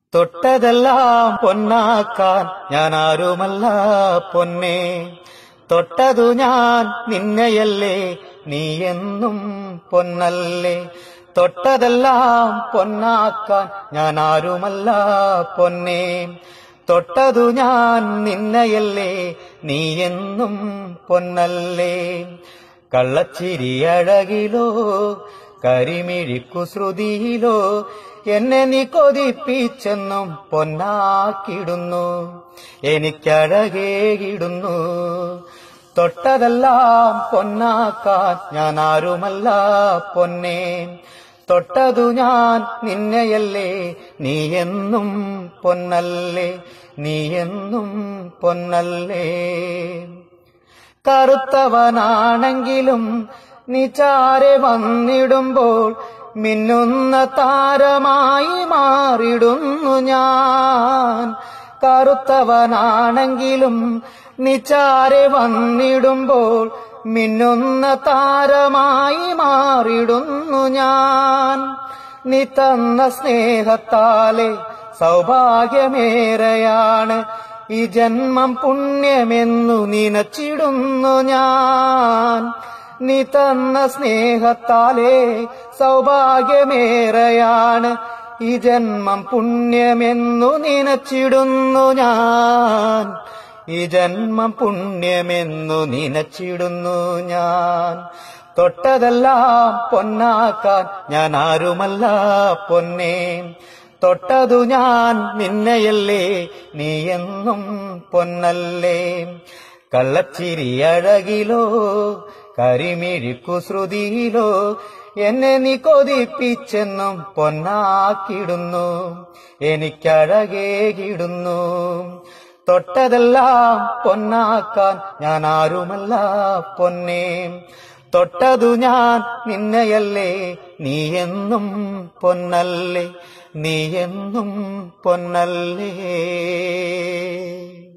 തൊട്ടതെല്ലാം പൊന്നാക്കാൻ ഞാൻ ആരുമല്ല പൊന്നെ തൊട്ടതു ഞാൻ നിന്നെയല്ലേ നീ എന്നും പൊന്നല്ലേ തൊട്ടതെല്ലാം പൊന്നാക്കാൻ ഞാൻ ആരുമല്ല പൊന്നെ തൊട്ടതു ഞാൻ നിന്നെയല്ലേ നീ എന്നും പൊന്നല്ലേ കള്ളച്ചിരി അഴകിലോ കരിമിഴിക്കുശ്രുതിയിലോ എന്നെ നീ കൊതിപ്പിച്ചെന്നും പൊന്നാക്കിടുന്നു എനിക്കഴകേകിടുന്നു തൊട്ടതെല്ലാം പൊന്നാക്കാൻ ഞാൻ ആരുമല്ല പൊന്നെ തൊട്ടതു ഞാൻ നിന്നെയല്ലേ നീ എന്നും പൊന്നല്ലേ നീ എന്നും പൊന്നല്ലേ കറുത്തവനാണെങ്കിലും നീ ചാരെ വന്നിടുമ്പോൾ മിന്നുന്ന താരമായി മാറിടുന്നു ഞാൻ കറുത്തവനാണെങ്കിലും നീ ചാരെ വന്നിടുമ്പോൾ മിന്നുന്ന താരമായി മാറിടുന്നു ഞാൻ നീ തന്ന സ്നേഹത്താലെ സൗഭാഗ്യമേറെയാണ് ഈ ജന്മം പുണ്യമെന്നു നിനച്ചിടുന്നു ഞാൻ നീ തന്ന സ്നേഹത്താലേ സൗഭാഗ്യമേറെയാണ് ഈ ജന്മം പുണ്യമെന്നു നിനച്ചിടുന്നു ഞാൻ ഈ ജന്മം പുണ്യമെന്നു നിനച്ചിടുന്നു ഞാൻ തൊട്ടതെല്ലാം പൊന്നാക്കാൻ ഞാൻ ആരുമല്ല പൊന്നേ തൊട്ടതു ഞാൻ നിന്നെയല്ലേ നീ എന്നും പൊന്നല്ലേ കള്ളച്ചിരി അഴകിലോ കരിമിഴിക്കുശ്രുതിയിലോ എന്നെ നീ കൊതിപ്പിച്ചെന്നും പൊന്നാക്കിടുന്നു എനിക്കഴകേകിടുന്നു തൊട്ടതെല്ലാം പൊന്നാക്കാൻ ഞാൻ ആരുമല്ല പൊന്നേ തൊട്ടതു ഞാൻ നിന്നെയല്ലേ നീ എന്നും പൊന്നല്ലേ നീ എന്നും പൊന്നല്ലേ